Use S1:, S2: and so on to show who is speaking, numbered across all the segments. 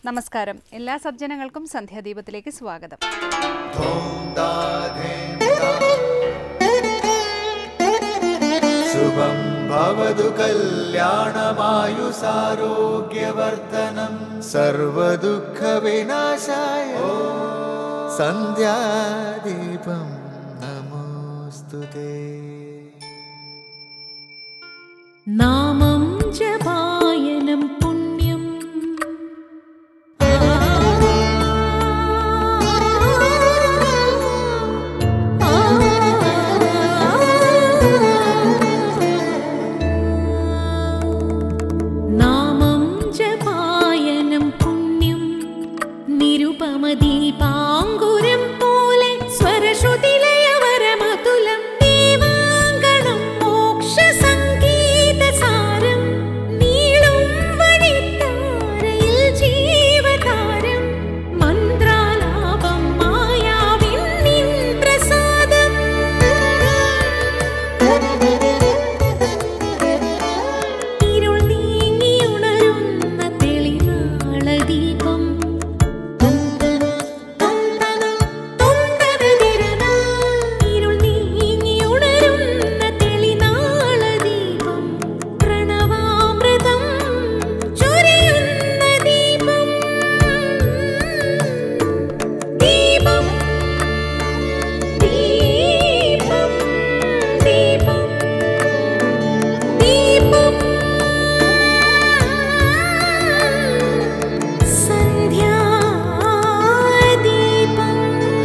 S1: നമസ്കാരം എല്ലാ സജ്ജനങ്ങൾക്കും സന്ധ്യാദീപത്തിലേക്ക് സ്വാഗതം
S2: शुभं भवतु कल्याणमायुसारोग्यवर्धनं सर्वदुःखविनाशाय सन्ध्यादीपं नमोऽस्तु ते
S3: നാമം ജപായനം പുണ്യം നാമം ജപായനം പുണ്യം നിരുപമദീപാങ്കുരം പോലെ സ്വരശ്രുതിലയവരമതുലം ദീവാങ്കണം മോക്ഷസംഗീതസാരം നീളും വഴിത്താരയിൽ ജീവതാരം മന്ത്രാലാപം മായാവിൻ നിൻ പ്രസാദം ഇരുൾ നീങ്ങിയുണരുന്ന തെളിനാളദീപം ഇരുൾ നീങ്ങിയുണരുന്ന തെളിനാളദീപം പ്രണവാമൃതം ചൊരിയുന്ന ദീപം ദീപം ദീപം ദീപം ദീപം സന്ധ്യാദീപം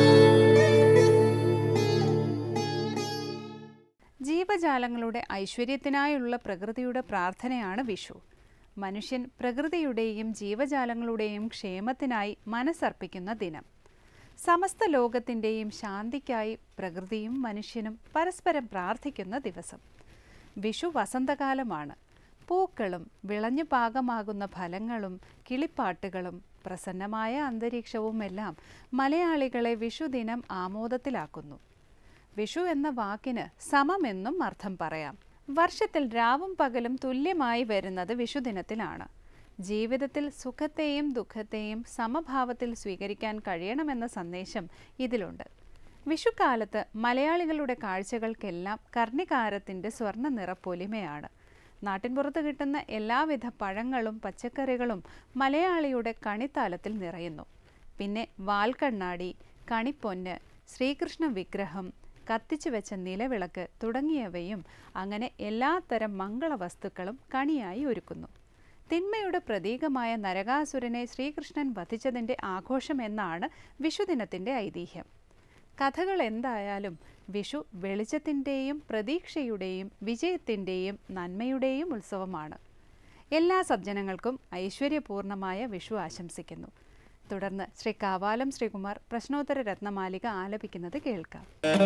S1: ജീവജാലങ്ങളുടെ ഐശ്വര്യത്തിനായുള്ള പ്രകൃതിയുടെ പ്രാർത്ഥനയാണ് വിഷു മനുഷ്യൻ പ്രകൃതിയുടെയും ജീവജാലങ്ങളുടെയും ക്ഷേമത്തിനായി മനസ്സർപ്പിക്കുന്ന ദിനം സമസ്ത ലോകത്തിൻ്റെയും ശാന്തിക്കായി പ്രകൃതിയും മനുഷ്യനും പരസ്പരം പ്രാർത്ഥിക്കുന്ന ദിവസം വിഷു വസന്തകാലമാണ് പൂക്കളും വിളഞ്ഞു പാകമാകുന്ന ഫലങ്ങളും കിളിപ്പാട്ടുകളും പ്രസന്നമായ അന്തരീക്ഷവും എല്ലാം മലയാളികളെ വിഷുദിനം ആമോദത്തിലാക്കുന്നു വിഷു എന്ന വാക്കിന് സമമെന്നും അർത്ഥം പറയാം വർഷത്തിൽ രാവും പകലും തുല്യമായി വരുന്നത് വിഷുദിനത്തിലാണ് ജീവിതത്തിൽ സുഖത്തെയും ദുഃഖത്തെയും സമഭാവത്തിൽ സ്വീകരിക്കാൻ കഴിയണമെന്ന സന്ദേശം ഇതിലുണ്ട് വിഷുക്കാലത്ത് മലയാളികളുടെ കാഴ്ചകൾക്കെല്ലാം കർണികാരത്തിൻ്റെ സ്വർണ്ണ നിറപ്പൊലിമയാണ് നാട്ടിൻപുറത്ത് കിട്ടുന്ന എല്ലാവിധ പഴങ്ങളും പച്ചക്കറികളും മലയാളിയുടെ കണിത്താലത്തിൽ നിറയുന്നു പിന്നെ വാൽക്കണ്ണാടി കണിപ്പൊന്ന് ശ്രീകൃഷ്ണ വിഗ്രഹം കത്തിച്ചു വെച്ച നിലവിളക്ക് തുടങ്ങിയവയും അങ്ങനെ എല്ലാത്തരം മംഗളവസ്തുക്കളും കണിയായി ഒരുക്കുന്നു തിന്മയുടെ പ്രതീകമായ നരകാസുരനെ ശ്രീകൃഷ്ണൻ വധിച്ചതിൻ്റെ ആഘോഷം എന്നാണ് വിഷുദിനത്തിൻ്റെ ഐതിഹ്യം കഥകൾ എന്തായാലും വിഷു വെളിച്ചത്തിൻ്റെയും പ്രതീക്ഷയുടെയും വിജയത്തിൻ്റെയും നന്മയുടെയും ഉത്സവമാണ് എല്ലാ സജ്ജനങ്ങൾക്കും ഐശ്വര്യപൂർണമായ വിഷു ആശംസിക്കുന്നു തുടർന്ന് ശ്രീ കാവാലം ശ്രീകുമാർ പ്രശ്നോത്തര രത്നമാലിക ആലപിക്കുന്നത് കേൾക്കാം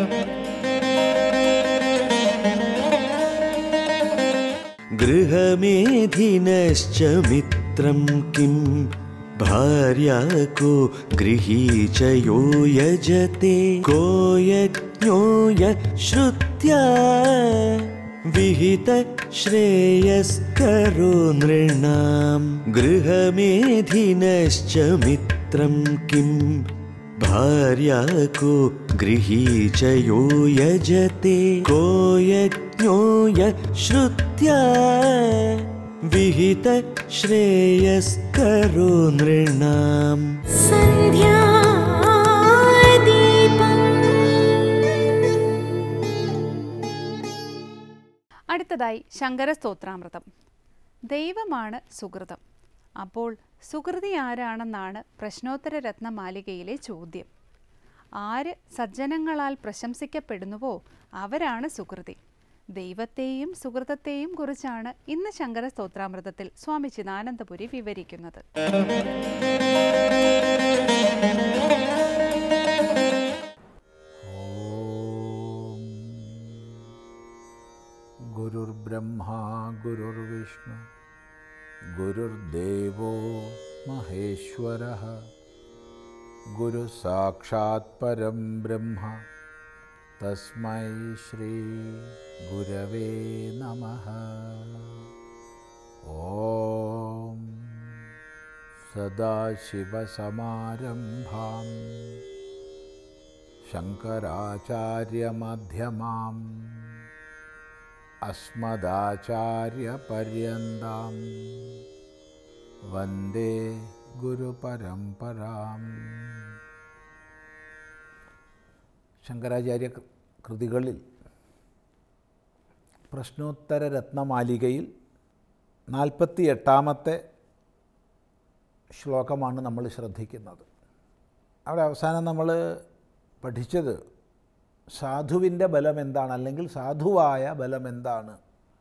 S2: गृहमेधिनश्च मित्रं किं भार्या को गृही च यो यजते को यज्ञो य श्रुत्या विहित श्रेयस्करो नृणां गृहमेधिनश्च मित्रं किं भार्या को गृही च यो यजते को यज्ञो य श्रुत्या विहित श्रेयस्करो नृणाम्
S1: അടുത്തതായി ശങ്കര സ്തോത്രാമൃതം ദൈവമാണ് സുഹൃതം അപ്പോൾ സുഹൃതി ആരാണെന്നാണ് പ്രശ്നോത്തര രത്നമാലികയിലെ ചോദ്യം ആര് സജ്ജനങ്ങളാൽ പ്രശംസിക്കപ്പെടുന്നുവോ അവരാണ് സുഹൃതി ദൈവത്തെയും സുഹൃതത്തെയും കുറിച്ചാണ് ഇന്ന് ശങ്കര സ്തോത്രാമൃതത്തിൽ സ്വാമി ചിദാനന്ദപുരി വിവരിക്കുന്നത്
S4: गुरुर्ब्रह्मा गुरुर्विष्णु गुरुर्देवो महेश्वरः गुरुसाक्षात् परं ब्रह्म तस्मै श्रीगुरवे नमः ॐ സദാശിവസമാരംഭാം ശങ്കരാചാര്യമധ്യമാം അസ്മദാചാര്യപര്യന്താം വന്ദേ ഗുരുപരമ്പരാം ശങ്കരാചാര്യ കൃ- കൃതികളിൽ പ്രശ്നോത്തര രത്നമാലികയിൽ നാൽപ്പത്തി എട്ടാമത്തെ ശ്ലോകമാണ് നമ്മൾ ശ്രദ്ധിക്കുന്നത് അവിടെ അവസാനം നമ്മൾ പഠിച്ചത് സാധുവിൻ്റെ ബലം എന്താണ് അല്ലെങ്കിൽ സാധുവായ ബലം എന്താണ്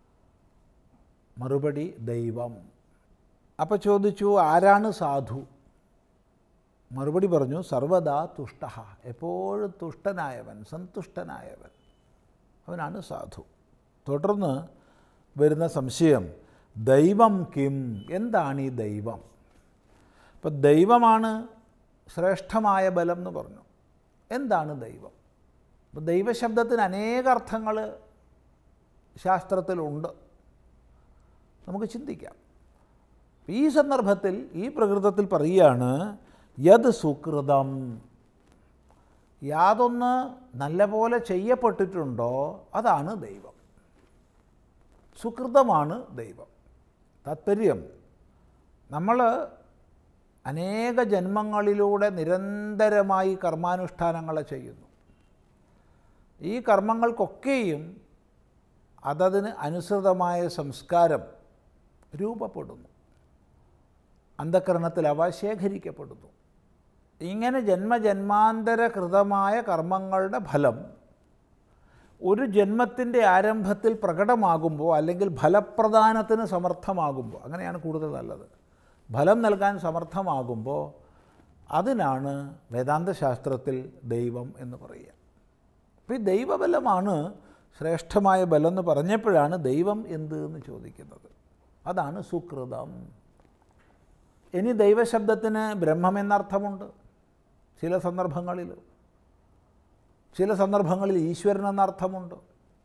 S4: മറുപടി ദൈവം അപ്പോൾ ചോദിച്ചു ആരാണ് സാധു മറുപടി പറഞ്ഞു സർവദാ തുഷ്ട എപ്പോഴും തുഷ്ടനായവൻ സന്തുഷ്ടനായവൻ അവനാണ് സാധു തുടർന്ന് വരുന്ന സംശയം ദൈവം കിം എന്താണ് ഈ ദൈവം അപ്പം ദൈവമാണ് ശ്രേഷ്ഠമായ ബലം എന്ന് പറഞ്ഞു എന്താണ് ദൈവം അപ്പോൾ ദൈവശബ്ദത്തിന് അനേക അർത്ഥങ്ങൾ ശാസ്ത്രത്തിലുണ്ട് നമുക്ക് ചിന്തിക്കാം ഈ സന്ദർഭത്തിൽ ഈ പ്രകൃതത്തിൽ പറയുകയാണ് യത് സുകൃതം യാതൊന്ന് നല്ലപോലെ ചെയ്യപ്പെട്ടിട്ടുണ്ടോ അതാണ് ദൈവം സുകൃതമാണ് ദൈവം താത്പര്യം നമ്മൾ അനേക ജന്മങ്ങളിലൂടെ നിരന്തരമായി കർമാനുഷ്ഠാനങ്ങളെ ചെയ്യുന്നു ഈ കർമ്മങ്ങൾക്കൊക്കെയും അതതിന് അനുസൃതമായ സംസ്കാരം രൂപപ്പെടുന്നു അന്ധകരണത്തിൽ അവ ശേഖരിക്കപ്പെടുന്നു ഇങ്ങനെ ജന്മജന്മാന്തര കൃതമായ കർമ്മങ്ങളുടെ ഫലം ഒരു ജന്മത്തിൻ്റെ ആരംഭത്തിൽ പ്രകടമാകുമ്പോൾ അല്ലെങ്കിൽ ഫലപ്രദാനത്തിന് സമർത്ഥമാകുമ്പോൾ അങ്ങനെയാണ് കൂടുതൽ നല്ലത് ഫലം നൽകാൻ സമർത്ഥമാകുമ്പോൾ അതിനാണ് വേദാന്തശാസ്ത്രത്തിൽ ദൈവം എന്ന് പറയുക അപ്പോൾ ഈ ദൈവബലമാണ് ശ്രേഷ്ഠമായ ബലം എന്ന് പറഞ്ഞപ്പോഴാണ് ദൈവം എന്ത് എന്ന് ചോദിക്കുന്നത് അതാണ് സുകൃതം ഇനി ദൈവശബ്ദത്തിന് ബ്രഹ്മം എന്നർത്ഥമുണ്ട് ചില സന്ദർഭങ്ങളിൽ ചില സന്ദർഭങ്ങളിൽ ഈശ്വരൻ എന്നർത്ഥമുണ്ട്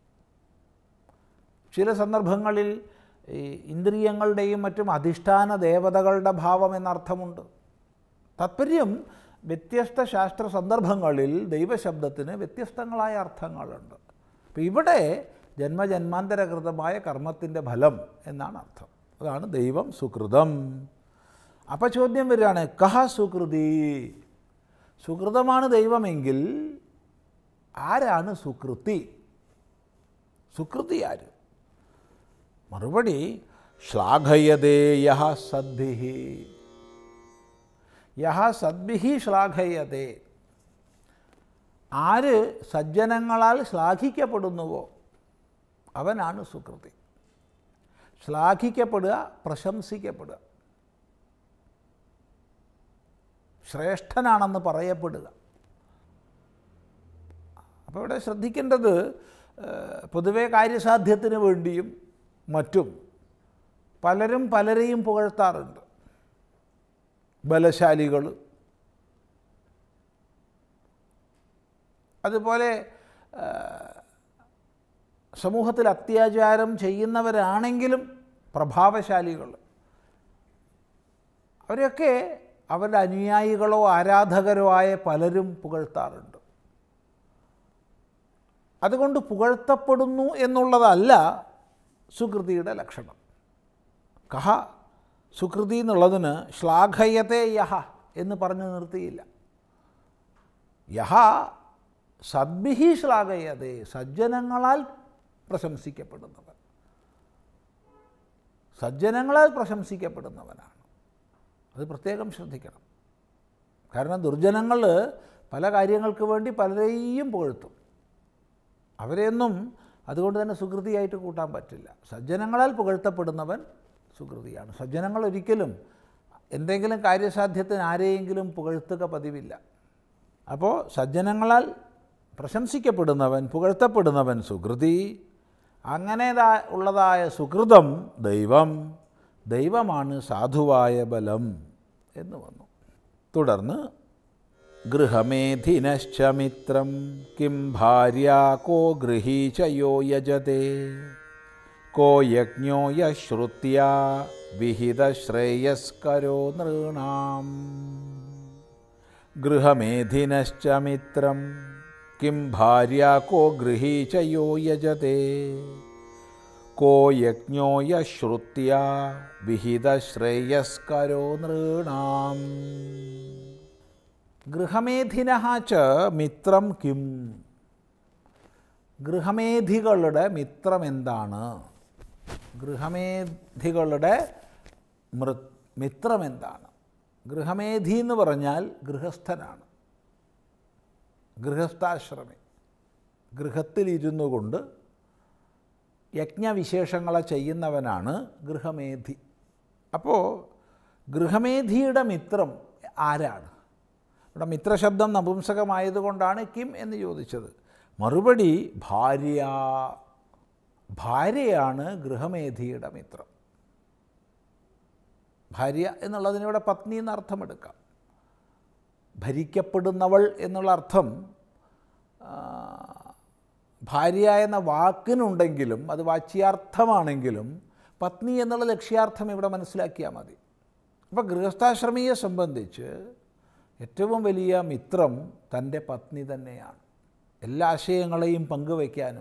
S4: ചില സന്ദർഭങ്ങളിൽ ഈ ഇന്ദ്രിയങ്ങളുടെയും മറ്റും അധിഷ്ഠാന ദേവതകളുടെ ഭാവം എന്നർത്ഥമുണ്ട് താത്പര്യം വ്യത്യസ്ത ശാസ്ത്ര സന്ദർഭങ്ങളിൽ ദൈവശബ്ദത്തിന് വ്യത്യസ്തങ്ങളായ അർത്ഥങ്ങളുണ്ട് അപ്പോൾ ഇവിടെ ജന്മജന്മാന്തരകൃതമായ കർമ്മത്തിൻ്റെ ഫലം എന്നാണ് അർത്ഥം അതാണ് ദൈവം സുകൃതം അപ്പോൾ ചോദ്യം വരികയാണ് കഹ സുകൃതി സുകൃതമാണ് ദൈവമെങ്കിൽ ആരാണ് സുകൃതി സുകൃതി ആര് മറുപടി ശ്ലാഘയതേ യഹ സദ്ഭിഹി യഹ സദ്ഭിഹി ശ്ലാഘയതേ ആര് സജ്ജനങ്ങളാൽ ശ്ലാഘിക്കപ്പെടുന്നുവോ അവനാണ് സുകൃതി ശ്ലാഘിക്കപ്പെടുക പ്രശംസിക്കപ്പെടുക ശ്രേഷ്ഠനാണെന്ന് പറയപ്പെടുക അപ്പോൾ ഇവിടെ ശ്രദ്ധിക്കേണ്ടത് ഏഹ്, പൊതുവെ കാര്യസാധ്യത്തിന് വേണ്ടിയും മറ്റും പലരും പലരെയും പുകഴ്ത്താറുണ്ട് ബലശാലികൾ അതുപോലെ ഏഹ്, സമൂഹത്തിൽ അത്യാചാരം ചെയ്യുന്നവരാണെങ്കിലും പ്രഭാവശാലികൾ അവരെയൊക്കെ അവരുടെ അനുയായികളോ ആരാധകരോ ആയ പലരും പുകഴ്ത്താറുണ്ട് അതുകൊണ്ട് പുകഴ്ത്തപ്പെടുന്നു എന്നുള്ളതല്ല സുകൃതിയുടെ ലക്ഷണം കഹ സുകൃതി എന്നുള്ളതിന് ശ്ലാഘയത്തെ യഹ എന്ന് പറഞ്ഞു നിർത്തിയില്ല യഹ സദ്ഭിഹി ശ്ലാഘയതേ സജ്ജനങ്ങളാൽ പ്രശംസിക്കപ്പെടുന്നവൻ സജ്ജനങ്ങളാൽ പ്രശംസിക്കപ്പെടുന്നവനാണ് അത് പ്രത്യേകം ശ്രദ്ധിക്കണം കാരണം ദുർജനങ്ങൾ പല കാര്യങ്ങൾക്ക് വേണ്ടി പലരെയും പുകഴ്ത്തും അവരെയൊന്നും അതുകൊണ്ട് തന്നെ സുകൃതിയായിട്ട് കൂട്ടാൻ പറ്റില്ല സജ്ജനങ്ങളാൽ പുകഴ്ത്തപ്പെടുന്നവൻ സുകൃതിയാണ് സജ്ജനങ്ങൾ ഒരിക്കലും എന്തെങ്കിലും കാര്യസാധ്യത്തിന് ആരെയെങ്കിലും പുകഴ്ത്തുക പതിവില്ല അപ്പോൾ സജ്ജനങ്ങളാൽ പ്രശംസിക്കപ്പെടുന്നവൻ പുകഴ്ത്തപ്പെടുന്നവൻ സുകൃതി അങ്ങനെ ഉള്ളതായ സുകൃതം ദൈവം ദൈവമാണ് സാധുവായ ബലം എന്ന് വന്നു തുടർന്ന് ഗൃഹമേധിനശ്ച മിത്രം കിം ഭാര്യ കോ ഗൃഹീ ച യോ യജത്തെ കോ യജ്ഞോ യശ്രുത്യ വിഹിതശ്രേയസ്കരോ നൃണാം ഗൃഹമേധിനശ്ച മിത്രം കിം ഭാര്യ കോ ഗൃഹീ ച യോ യജത്തെ കോ യജ്ഞോ യശ്രുത്യ വിഹിതശ്രേയസ്കരോ നൃണാം ഗൃഹമേധിന ച മിത്രം കിം ഗൃഹമേധികളുടെ മിത്രം എന്താണ് ഗൃഹമേധികളുടെ മൃ മിത്രം എന്താണ് ഗൃഹമേധി എന്ന് പറഞ്ഞാൽ ഗൃഹസ്ഥനാണ് ഗൃഹസ്ഥാശ്രമി ഗൃഹത്തിലിരുന്നു കൊണ്ട് യജ്ഞവിശേഷങ്ങളെ ചെയ്യുന്നവനാണ് ഗൃഹമേധി അപ്പോൾ ഗൃഹമേധിയുടെ മിത്രം ആരാണ് ഇവിടെ മിത്രശബ്ദം നപുംസകമായതുകൊണ്ടാണ് കിം എന്ന് ചോദിച്ചത് മറുപടി ഭാര്യ ഭാര്യയാണ് ഗൃഹമേധിയുടെ മിത്രം ഭാര്യ എന്നുള്ളതിനിവിടെ പത്നി എന്ന അർത്ഥമെടുക്കാം ഭരിക്കപ്പെടുന്നവൾ എന്നുള്ള അർത്ഥം ആ, ഭാര്യ എന്ന വാക്കിനുണ്ടെങ്കിലും അത് വാച്യാർത്ഥമാണെങ്കിലും പത്നി എന്നുള്ള ലക്ഷ്യാർത്ഥം ഇവിടെ മനസ്സിലാക്കിയാൽ മതി അപ്പോൾ ഗൃഹസ്ഥാശ്രമിയെ സംബന്ധിച്ച് ഏറ്റവും വലിയ മിത്രം തൻ്റെ പത്നി തന്നെയാണ് എല്ലാ ആശയങ്ങളെയും പങ്കുവയ്ക്കാനും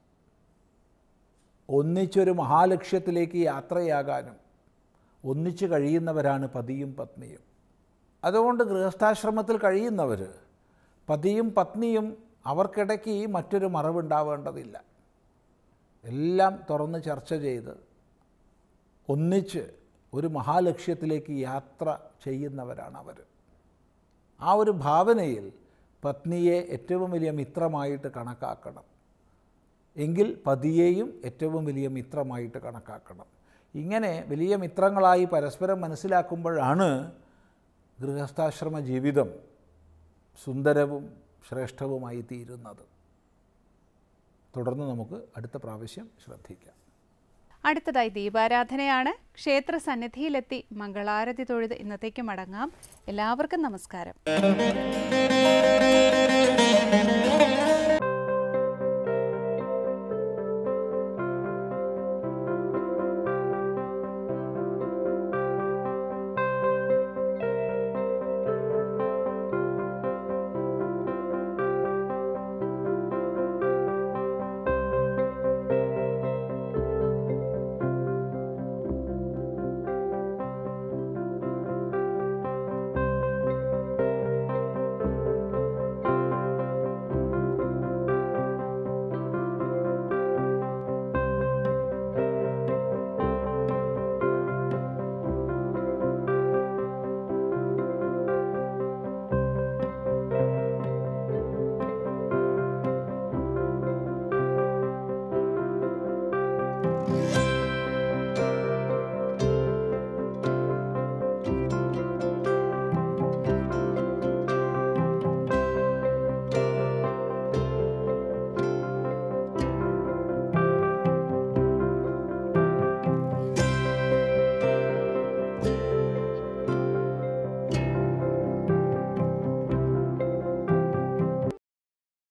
S4: ഒന്നിച്ചൊരു മഹാലക്ഷ്യത്തിലേക്ക് യാത്രയാകാനും ഒന്നിച്ച് കഴിയുന്നവരാണ് പതിയും പത്നിയും അതുകൊണ്ട് ഗൃഹസ്ഥാശ്രമത്തിൽ കഴിയുന്നവർ പതിയും പത്നിയും അവർക്കിടയ്ക്ക് മറ്റൊരു മറവുണ്ടാവേണ്ടതില്ല എല്ലാം തുറന്ന് ചർച്ച ചെയ്ത് ഒന്നിച്ച് ഒരു മഹാലക്ഷ്യത്തിലേക്ക് യാത്ര ചെയ്യുന്നവരാണ് അവർ ആ ഒരു ഭാവനയിൽ പത്നിയെ ഏറ്റവും വലിയ മിത്രമായിട്ട് കണക്കാക്കണം എങ്കിൽ പതിയെയും ഏറ്റവും വലിയ മിത്രമായിട്ട് കണക്കാക്കണം ഇങ്ങനെ വലിയ മിത്രങ്ങളായി പരസ്പരം മനസ്സിലാക്കുമ്പോഴാണ് ഗൃഹസ്ഥാശ്രമ ജീവിതം സുന്ദരവും ശ്രേഷ്ഠവുമായി തീരുന്നത് തുടർന്ന് നമുക്ക് അടുത്ത പ്രാവശ്യം ശ്രദ്ധിക്കാം
S1: അടുത്തതായി ദീപാരാധനയാണ് ക്ഷേത്ര സന്നിധിയിലെത്തി മംഗളാരതി തൊഴുത് ഇന്നത്തേക്ക് മടങ്ങാം എല്ലാവർക്കും നമസ്കാരം